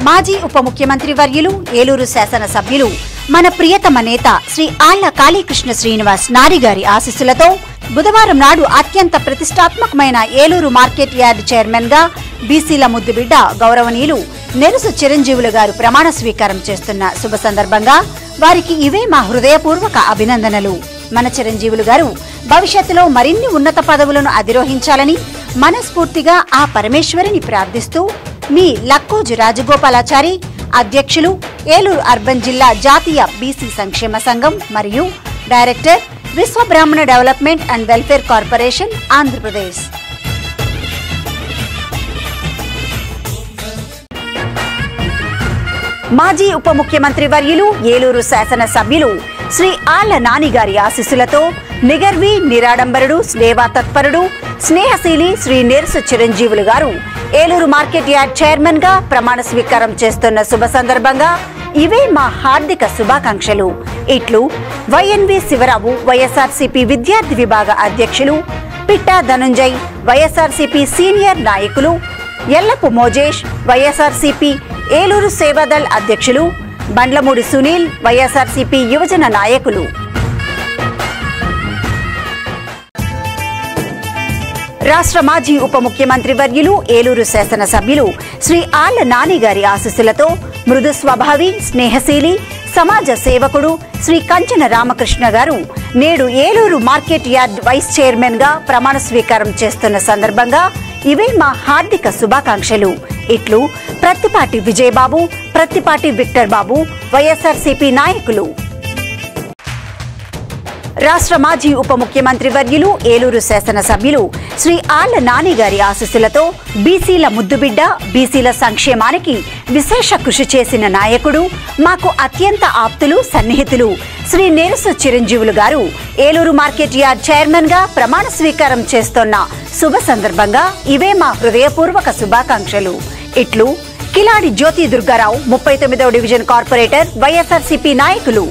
మాజీ ఉప ముఖ్యమంత్రి వర్యులు ఏలూరు శాసనసభ్యులు మన ప్రియతమ నేత శ్రీ ఆళ్ల కాళీకృష్ణ శ్రీనివాస్ నారిగారి ఆశీస్సులతో బుధవారం నాడు అత్యంత ప్రతిష్టాత్మకమైన ఏలూరు మార్కెట్ యార్డ్ చైర్మన్ గా బీసీల ముద్దుబిడ్డ గౌరవనీయులు నెరుసు చిరంజీవులు గారు ప్రమాణ స్వీకారం చేస్తున్న శుభ సందర్భంగా వారికి ఇవే మా హృదయపూర్వక అభినందనలు మన చిరంజీవులు గారు భవిష్యత్తులో మరిన్ని ఉన్నత పదవులను అధిరోహించాలని మనస్ఫూర్తిగా ఆ పరమేశ్వరిని ప్రార్థిస్తూ మీ లక్కోజు రాజగోపాలాచారి అధ్యక్షులు ఏలూరు అర్బన్ జిల్లా జాతీయ బీసీ సంక్షేమ సంఘం మరియు director Vishwa Brahmana development and welfare corporation Andhra Pradesh మాజీ ఉప ముఖ్యమంత్రి వర్యులు ఏలూరు శాసన సభ్యులు శ్రీ ఆళ్ల నానిగారి ఆశీస్సులతో నిగర్వి నిరాడంబరుడు స్నేహ తత్పరుడు స్నేహశీలి శ్రీ నేర్సు చిరంజీవులు గారు ఏలూరు మార్కెట్ యార్డ్ చైర్మన్ గా ప్రమాణ స్వీకారం చేస్తున్న శుభ సందర్భంగా ఇవే మా హార్దిక శుభాకాంక్షలు ఇట్లు వైఎన్వి శివరావు వైఎస్ఆర్సీపీ విద్యార్థి విభాగ అధ్యక్షులు పిట్టా ధనుంజయ్ వైఎస్ఆర్సీపీ సీనియర్ నాయకులు ఎల్లపు మోజేష్ వైఎస్ఆర్సీపీ ఏలూరు సేవాదళ్ అధ్యక్షులు బండ్లమూడి సునీల్ వైఎస్ఆర్సీపీ యువజన నాయకులు రాష్ట్ర మాజీ ఉప ముఖ్యమంత్రి వర్యులు ఏలూరు శాసనసభ్యులు శ్రీ ఆళ్ల నాని గారి ఆశీస్సులతో మృదు స్వభావి స్నేహశీలి సమాజ సేవకుడు శ్రీ కంచన రామకృష్ణ గారు నేడు Eluru market yard vice chairman గా ప్రమాణ స్వీకారం చేస్తున్న సందర్భంగా ఇవే మా హార్దిక శుభాకాంక్షలు ఇట్లు ప్రత్తిపాటి విజయబాబు ప్రత్తిపాటి విక్టర్ బాబు వైఎస్ఆర్సీపీ నాయకులు రాష్ట్ర మాజీ ఉప ముఖ్యమంత్రి వర్యులు ఏలూరు శాసనసభ్యులు శ్రీ ఆళ్ల నాని గారి ఆశీస్సులతో బీసీల ముద్దుబిడ్డ బీసీల సంక్షేమానికి విశేష కృషి చేసిన నాయకుడు మాకు అత్యంత ఆప్తులు సన్నిహితులు శ్రీ నేరసు చిరంజీవులు గారు ఏలూరు మార్కెట్ యార్డ్ చైర్మన్ గా ప్రమాణ స్వీకారం చేస్తోన్న శుభ సందర్భంగా ఇవే మా హృదయపూర్వక శుభాకాంక్షలు ఇట్లు కిలాడి జ్యోతి దుర్గారావు ముప్పై తొమ్మిదవ డివిజన్ కార్పొరేటర్ వైఎస్ఆర్సీపీ నాయకులు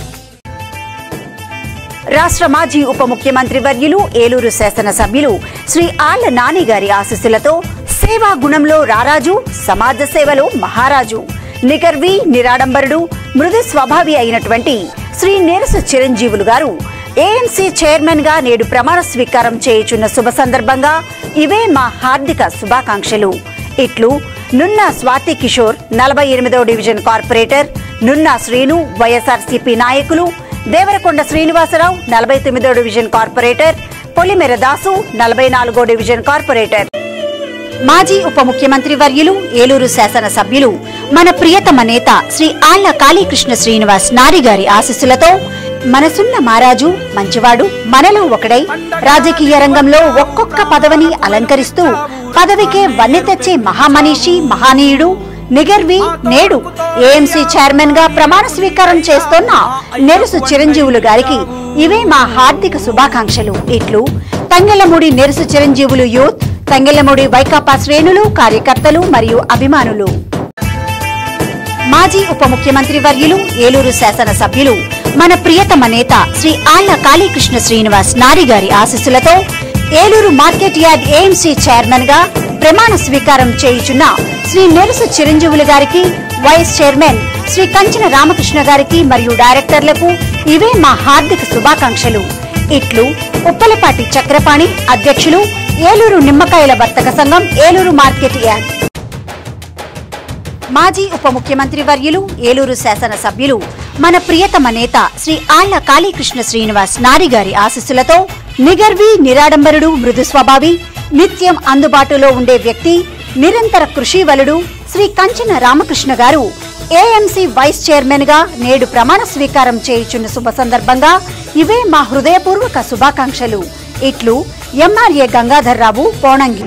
రాష్ట్ర మాజీ ఉప ముఖ్యమంత్రి వర్యులు ఏలూరు శాసనసభ్యులు శ్రీ ఆళ్ల నాని గారి ఆశీస్సులతో సేవా గుణంలో రారాజు సమాజ సేవలో మహారాజు నిగర్వి నిరాడంబరుడు మృదు స్వభావి అయినటువంటి శ్రీ నేరసు చిరంజీవులు గారు ఏఎంసీ చైర్మన్ గా నేడు ప్రమాణ స్వీకారం చేయుచున్న శుభ సందర్భంగా ఇవే మా హార్దిక శుభాకాంక్షలు ఇట్లు నున్నా స్వాతి కిషోర్ నలభై ఎనిమిదవ division corporator Nunna Srinu YSRCP నాయకులు దేవరకొండ శ్రీనివాసరావు నలభై తొమ్మిదో డివిజన్ కార్పొరేటర్ పొలిమెర దాసు నలభై నాలుగో డివిజన్ కార్పొరేటర్ మాజీ ఉప ముఖ్యమంత్రి వర్యులు ఏలూరు శాసన సభ్యులు మన ప్రియతమ నేత శ్రీ ఆళ్ల కాళీకృష్ణ శ్రీనివాస్ నారి గారి ఆశీస్సులతో మనసున్న మారాజు మంచివాడు మనలో ఒకడై రాజకీయ రంగంలో ఒక్కొక్క పదవిని అలంకరిస్తూ పదవికే వన్నె తెచ్చే మహామనీషి మహానీయుడు నిగర్వి నేడు ఏఎంసీ చైర్మన్ గా ప్రమాణ స్వీకారం చేస్తోన్న నెరుసు చిరంజీవులు గారికి ఇవే మా హార్దిక శుభాకాంక్షలు ఇట్లు తంగెలమూడి నెరుసు చిరంజీవులు యూత్ తంగెలమూడి వైకాపా శ్రేణులు కార్యకర్తలు మరియు అభిమానులు మాజీ ఉప ముఖ్యమంత్రి వర్యులు ఏలూరు శాసన సభ్యులు మన ప్రియతమ నేత శ్రీ ఆళ్ల కాళీకృష్ణ శ్రీనివాస్ నారి గారి ఆశీస్సులతో Eluru market yard AMC chairman గా ప్రమాణ స్వీకారం చేయుచున్న శ్రీ నెరుసు చిరంజీవులు గారికి వైస్ చైర్మన్ శ్రీ కంచన రామకృష్ణ గారికి మరియు డైరెక్టర్లకు ఇవే మా హార్దిక శుభాకాంక్షలు ఇట్లు ఉప్పలపాటి చక్రపాణి అధ్యక్షులు ఏలూరు నిమ్మకాయల వర్తక సంఘం ఏలూరు మార్కెట్ యార్డ్ మాజీ ఉప ముఖ్యమంత్రి వర్యులు ఏలూరు శాసన సభ్యులు మన ప్రియతమ నేత శ్రీ ఆళ్ల కాళీకృష్ణ శ్రీనివాస్ నారి గారి ఆశీస్సులతో నిగర్వి నిరాడంబరుడు మృదు స్వభావి నిత్యం అందుబాటులో ఉండే వ్యక్తి నిరంతర కృషివలుడు శ్రీ కంచన రామకృష్ణ గారు ఏఎంసీ వైస్ చైర్మన్ గా నేడు ప్రమాణ స్వీకారం చేయుచున్న శుభ సందర్భంగా ఇవే మా హృదయపూర్వక శుభాకాంక్షలు ఇట్లు MRA Gangadhar Rao Ponangi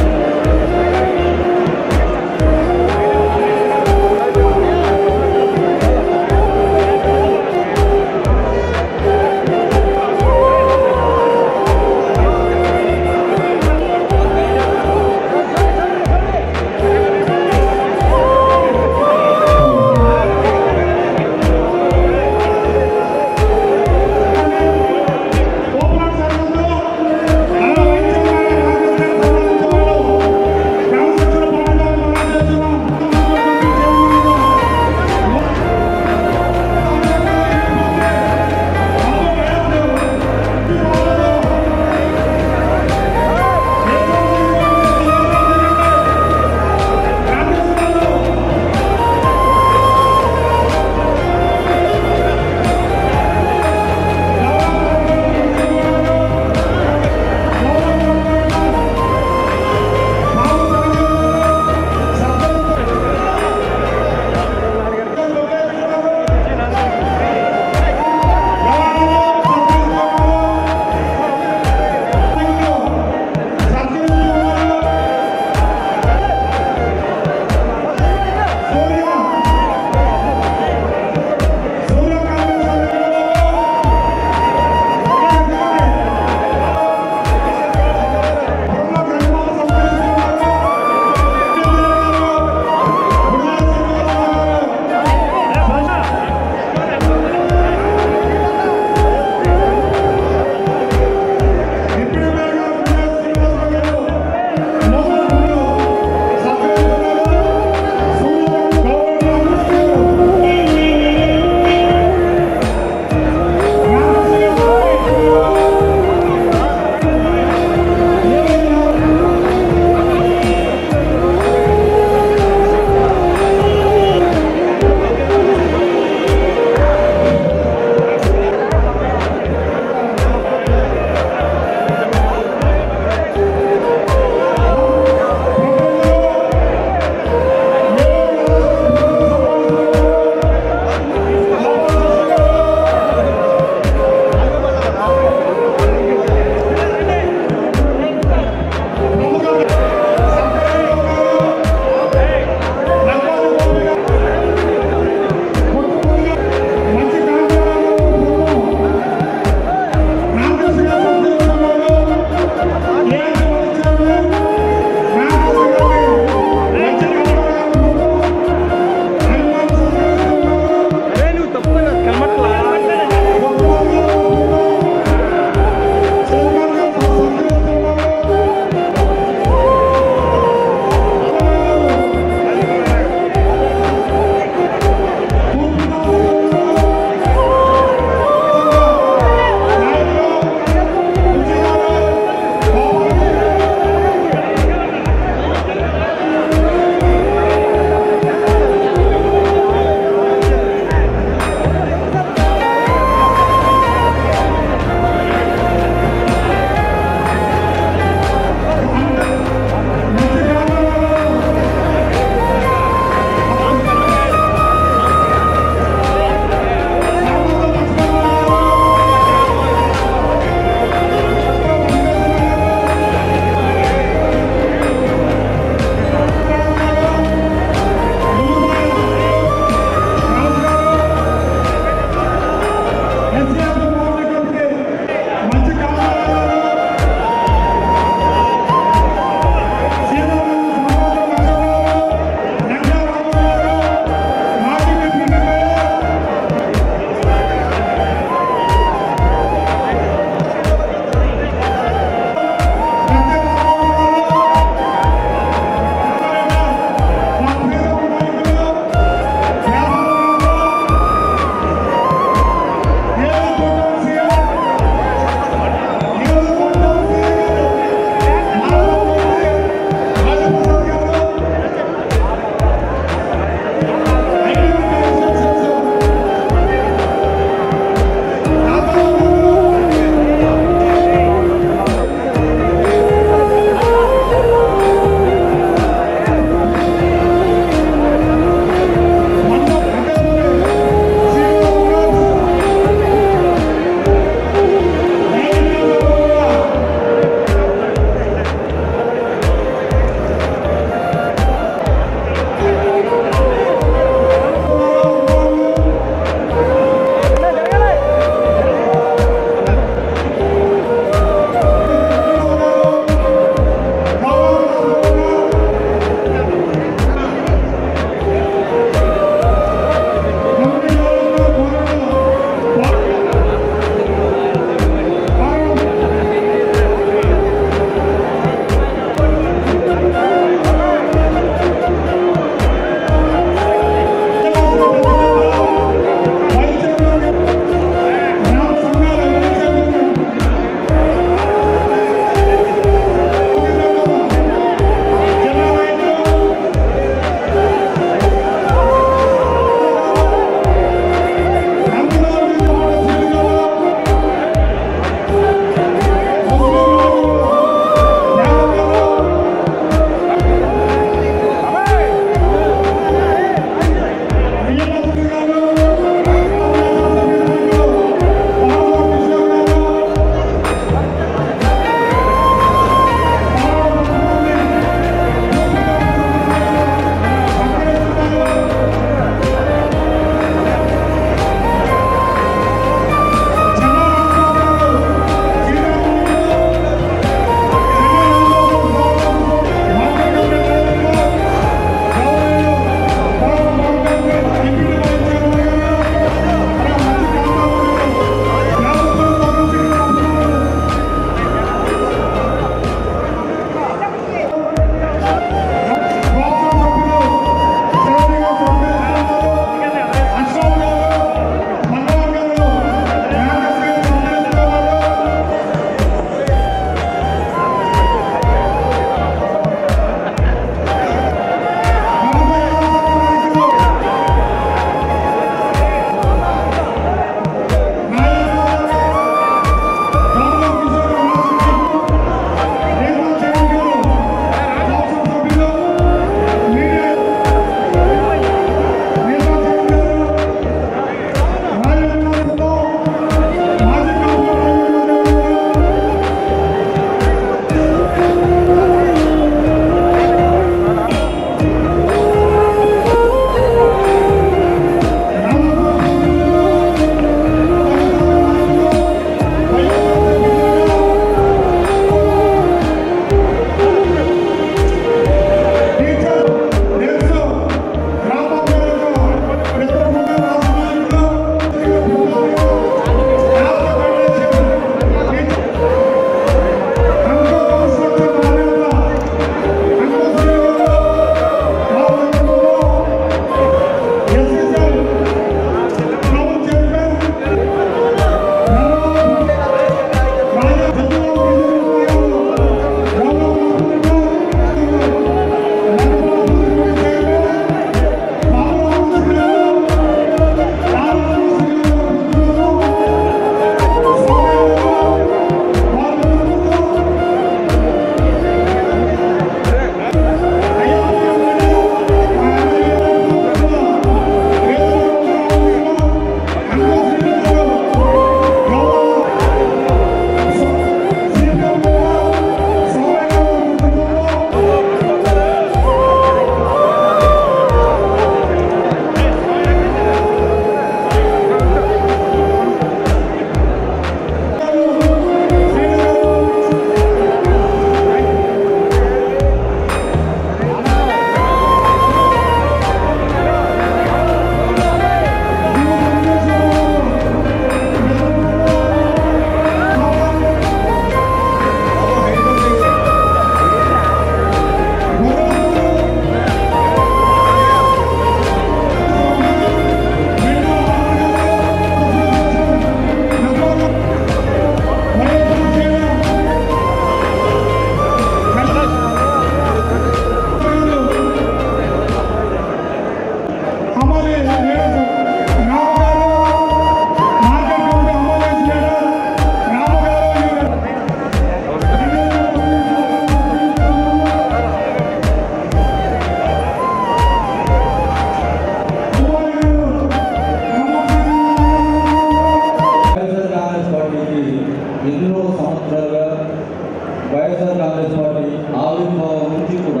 YSR Congress party ఆవిర్భావం నుంచి కూడా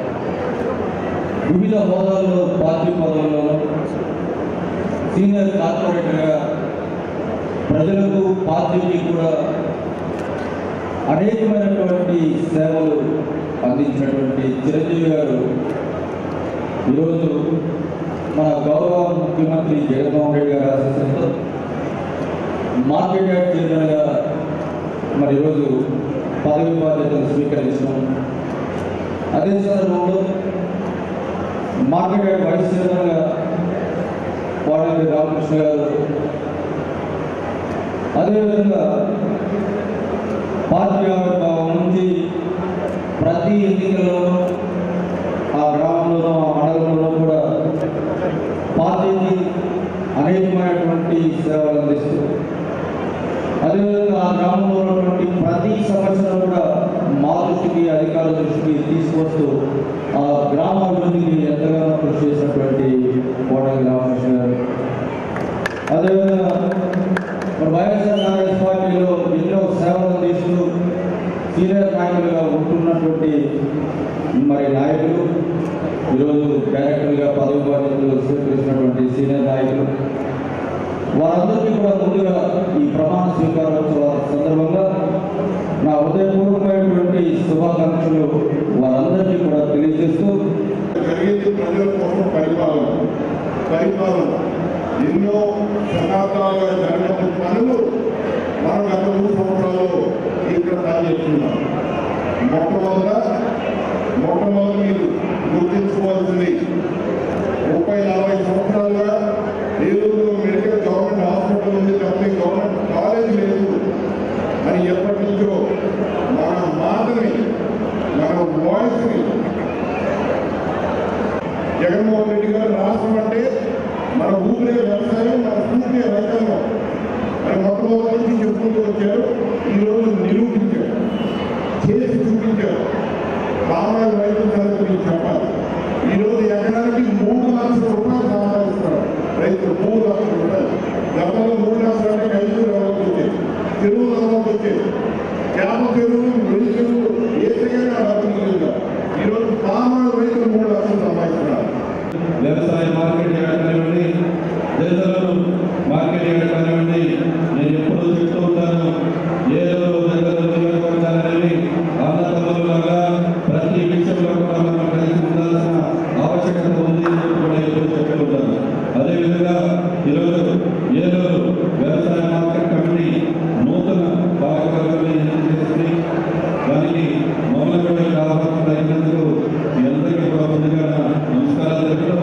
వివిధ హోదాల్లో పార్టీ పదవుల్లో సీనియర్ కార్పొరేటర్గా ప్రజలకు పార్టీకి కూడా అనేకమైనటువంటి సేవలు అందించినటువంటి చిరంజీవి గారు ఈరోజు మన గౌరవ ముఖ్యమంత్రి జగన్మోహన్ రెడ్డి గారి ఆశీస్సులతో మార్కెట్ యార్డ్ చైర్మన్గా మరి ఈరోజు పదవి బాధ్యతలు స్వీకరించడం అదే సందర్భంలో మార్కెట్ యార్డ్ వైస్ చైర్మన్గా వాడలి రామకృష్ణ గారు అదేవిధంగా పార్టీ ఆవిర్భావం నుంచి ప్రతి ఎన్నికల్లోనూ ఆ గ్రామంలోనూ ఆ మండలంలోనూ కూడా పార్టీకి అనేకమైనటువంటి సేవలు అందిస్తూ అదేవిధంగా ఆ గ్రామంలో ఉన్నటువంటి ప్రతి సమస్యను కూడా మా దృష్టికి అధికారుల దృష్టికి తీసుకొస్తూ ఆ గ్రామ అభివృద్ధికి ఎంతగానో కృషి చేసినటువంటి కోటగి రామకృష్ణ గారు అదేవిధంగా మరి వైఎస్ఆర్ కాంగ్రెస్ పార్టీలో ఎన్నో సేవలు అందిస్తూ సీనియర్ నాయకులుగా ఉంటున్నటువంటి మరి నాయకులు ఈరోజు డైరెక్టర్గా పదవి బాధ్యతలు స్వీకరించినటువంటి సీనియర్ నాయకులు వారందరికీ కూడా ముందుగా ఈ ప్రమాణ స్వీకారోత్సవ సందర్భంగా నా హృదయపూర్వకమైనటువంటి శుభాకాంక్షలు వారందరికీ కూడా తెలియజేస్తూ జరిగేది ప్రజల కోసం పరిపాలన పరిపాలన ఎన్నో శతాబ్దాలుగా జరిగిన పనులు మనం గత మూడు సంవత్సరాలు ఇక్కడ సాధిస్తున్నాం మొట్టమొదట మొట్టమొదటి మీరు గుర్తించుకోవాల్సింది ముప్పై నలభై సంవత్సరాలుగా ఏలూరులో మెడికల్ గవర్నమెంట్ హాస్పిటల్ ఉంది తప్పి గవర్నమెంట్ కాలేజ్ లేదు అని ఎప్పటి నుంచో మన మాటని మన వాయిస్ని జగన్మోహన్ రెడ్డి గారు రాష్ట్రం అంటే మన ఊపిరే వ్యవసాయం మన పూర్తి రైతాంగం మరి మొట్టమొదటి నుంచి చెప్పుకుంటూ వచ్చారు ఈరోజు నిరూపించారు చేసి చూపించారు సామాన్య రైతుల సంగతి మీకు చెప్పాలి ఈరోజు ఎకరానికి మూడు లక్షల రూపాయలు సంపాదిస్తారు రైతులు మూడు లక్షల రూపాయలు గతంలో మూడు లక్షలు అంటే ఐదు రావాల్సి వచ్చేది చెరువులు రావాల్సి వచ్చేది చేప చెరువులు వెయ్యి చెరువులు ఏ విధంగా అభివృద్ధి ఈరోజు సామాన్య రైతులు మూడు లక్షలు సంపాదిస్తున్నారు వ్యవసాయ మార్కెట్ యార్డ్ కానివ్వండి దేశాలలో మార్కెట్ యార్డ్ కానివ్వండి నేను ఎప్పుడూ చెప్తూ ఉంటాను ఏదో దగ్గర నియోజకవర్గాలనేవి ఆంధ్రప్రదేశ్లాగా ప్రతి విషయంలో కూడా మనం కలిసి ఉండాల్సిన ఆవశ్యకత ఉంది అని చెప్పి కూడా ఎప్పుడూ చెప్తూ ఉంటాను అదేవిధంగా ఈరోజు ఏలూరు వ్యవసాయ మార్కెట్ కమిటీ నూతన పాలకవర్గాన్ని ఎన్నిక చేసింది దానికి మమ్మల్ని కూడా ఇక్కడ ఆహ్వానం అయినందుకు మీ అందరికీ కూడా ముందుగా నా నమస్కారాలు తెలుపుతూ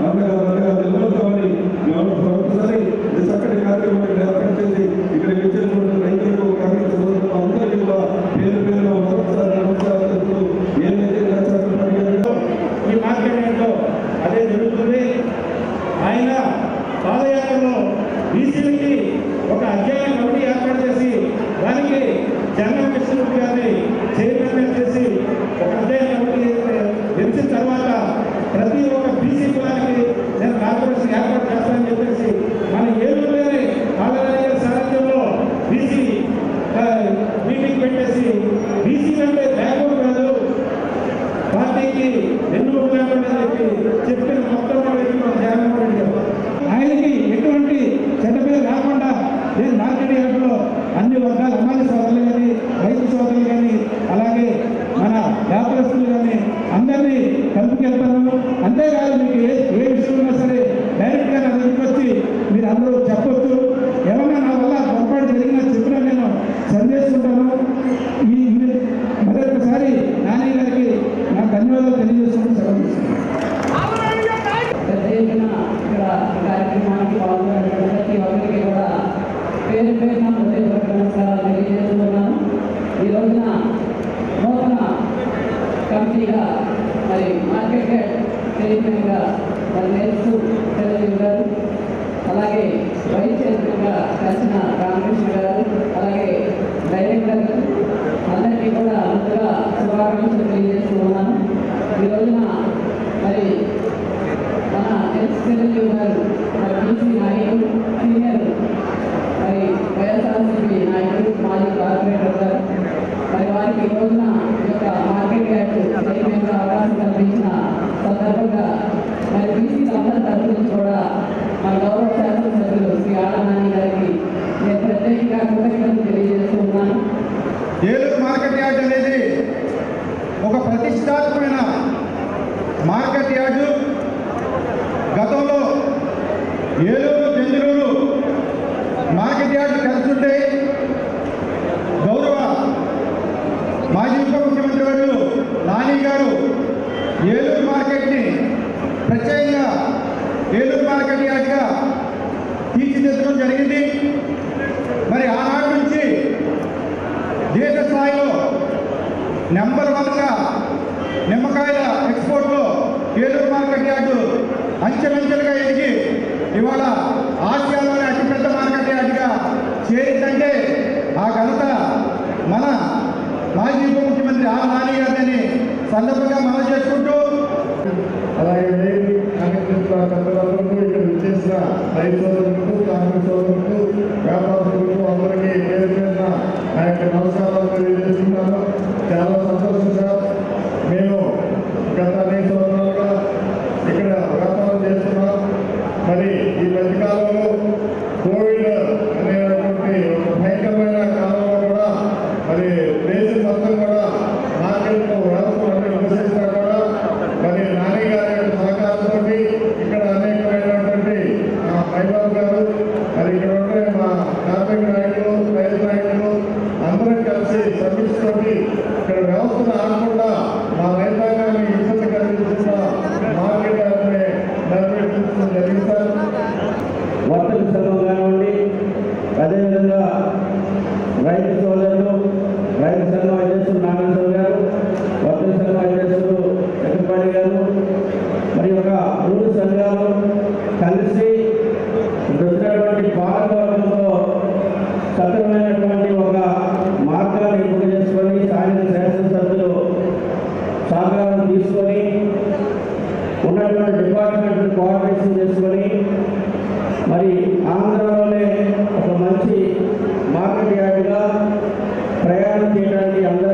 ఒకసారి చక్కటి కార్యక్రమాన్ని ఏర్పాటు చేసి ఇక్కడ విచ్చేటువంటి రైతులకు కాంగ్రెస్ సోదరులకు అందరికీ కూడా పేరు పేరున మరొకసారి నమస్కారాలు తెలుపుతూ ఏదైతే లక్ష్యాలను అడిగారో ఈ మార్కెట్ యార్డ్లో అదే జరుగుతుంది ఆయన పాదయాత్రలో బీసీలకి ఒక అధ్యాయ కమిటీ ఏర్పాటు చేసి దానికి జనరల్ కృష్ణమూర్తి గారిని చైర్మన్గా చేసి ఒక అధ్యాయ కమిటీ గెలిచిన తర్వాత ప్రతి ఒక్క బీసీ కులానికి నేను కార్పొరేషన్ ఏర్పాటు చేస్తానని చెప్పేసి మన ఏలూరులోని పాదయాత్ర గారి సారథ్యంలో బీసీ మీటింగ్ పెట్టేసి బీసీ కంటే బ్యాక్వర్డ్ కాదు పార్టీకి ఎన్నుకలు లేకుండా చెప్పి చెప్పిన మొత్తం వ్యక్తి మన జగన్మోహన్ రెడ్డి గారు ఆయనకి ఎటువంటి చెడ్డ పేరు రాకుండా నేను మార్కెట్ యార్డులో అన్ని వర్గాల అమ్మాయి సోదరులు కానీ రైతు సోదరులు కానీ అలాగే మన వ్యాపారస్తులు కానీ అందరినీ కలుపుకెళ్తాను అంతేకాదు మీకు ఏ ఏ విషయం ఉన్నా సరే డైరెక్ట్గా నా దగ్గరికి వచ్చి మీరు అందరూ చెప్పొచ్చు ఏమన్నా నా వల్ల పొరపాటు జరిగినా చెప్పినా నేను సందేశింటాను ఈ ఈ- మరొకసారి నాని గారికి నా ధన్యవాదాలు తెలియజేసుకుంటూ సెలవు తీసుకుంటాను. పెద్ద ఎత్తున ఇక్కడ ఈ కార్యక్రమానికి పాల్గొనడం ప్రతి ఒక్కరికి కూడా పేరు పేరున హృదయపూర్వక నమస్కారాలు తెలియజేస్తున్నాను ఈ రోజున నూతన కమిటీగా మరి మార్కెట్ యార్డ్ చైర్మన్గా మరి నేర్చు తెలియజేయ గారు అలాగే వైస్ చైర్మన్గా కలిసిన రామకృష్ణ గారు అలాగే డైరెక్టర్ అందరికీ కూడా ముందుగా శుభాకాంక్షలు తెలియజేస్తున్నాను ఈ రోజున మరి మన ఎక్స్ఎల్యూ గారు మరి బీసీ నాయకులు సీనియర్ మరి వైఎస్ఆర్సీపీ నాయకులు మాజీ కార్పొరేటర్ గారు మరి వారికి రోజున ఈ యొక్క మార్కెట్ యార్డ్ చైర్మన్గా అవకాశం కల్పించిన సందర్భంగా మరి బీసీలందరి తరఫు నుంచి కూడా మన గౌరవ శాసనసభ్యులు శ్రీ ఆడనాని గారికి నేను ప్రత్యేకంగా కృతజ్ఞతలు తెలియజేస్తూ ఉన్నాను ఏలూరు మార్కెట్ యార్డ్ అనేది ఒక ప్రతిష్టాత్మకమైన మార్కెట్ యార్డు గతంలో ఏలూరు చంద్రూరు మార్కెట్ యార్డు కలిసి ఉంటే గౌరవ మాజీ ఉప ముఖ్యమంత్రి వర్యులు నాని గారు ఏలూరు మార్కెట్ని ప్రత్యేకంగా ఏలూరు మార్కెట్ యార్డ్గా తీర్చిదిద్దడం జరిగింది మరి ఆనాటి నుంచి దేశ స్థాయిలో నెంబర్ వన్గా నిమ్మకాయల ఎక్స్పోర్ట్లో ఏలూరు మార్కెట్ యార్డు అంచెలంచెలుగా ఎదిగి ఇవాళ ఆసియాలోనే అతిపెద్ద మార్కెట్ యార్డుగా చేరిందంటే ఆ ఘనత మన మాజీ ఉప ముఖ్యమంత్రి ఆర్ నాని గారిని సందర్భంగా మనం చేసుకుంటూ అలాగే నేను కార్యకర్తల పెద్దలందరికీ ఇక్కడ విచ్చేసిన రైతు సోదరులకు కాంగ్రెస్ సోదరులకు వ్యాపారస్తులకు అందరికీ పేరు పేరున నా యొక్క నమస్కారాలు తెలియజేస్తున్నాను చాలా సంతోషంగా మేము గత అనేక సంవత్సరాలుగా ఇక్కడ వ్యాపారం చేస్తున్నాం మరి ఈ మధ్యకాలంలో కోవిడ్ అనేటువంటి ఒక భయంకరమైన కాలంలో కూడా మరి దేశం మొత్తం కూడా మార్కెట్లో వ్యవస్థలు విమర్శించినా కూడా మరి నాని గారి యొక్క సహకారంతో ఇక్కడ అనేకమైనటువంటి మా మహిళలు గారు మరి ఇక్కడ ఉండే మా కార్మిక నాయకులు రైతు నాయకులు అందరం కలిసి సమిష్టితోటి ఇక్కడ వ్యవస్థను ఆడకుండా మా రైతాంగాన్ని ఇబ్బంది కలిగించిన మార్కెట్ యార్డ్ని నెరవేర్చడం జరిగింది సార్ వర్తక సంఘం కానివ్వండి అదేవిధంగా రైతు సోదరులు రైతు సంఘం అధ్యక్షులు నాగేశ్వర గారు వర్తక సంఘం అధ్యక్షులు వెంకటపాడి గారు మరి ఒక మూడు సంఘాలు కలిసి ఇక్కడ వచ్చినటువంటి పాలకవర్గంలో సక్రమైనటువంటి ఒక మార్గాన్ని ఎంపిక చేసుకొని స్థానిక శాసనసభ్యులు సహకారం తీసుకొని ఉన్నటువంటి డిపార్ట్మెంట్ కోఆర్డినేషన్ చేసుకొని మరి ఆంధ్రలోనే ఒక మంచి మార్కెట్ యార్డ్గా ప్రయాణం చేయడానికి అందరూ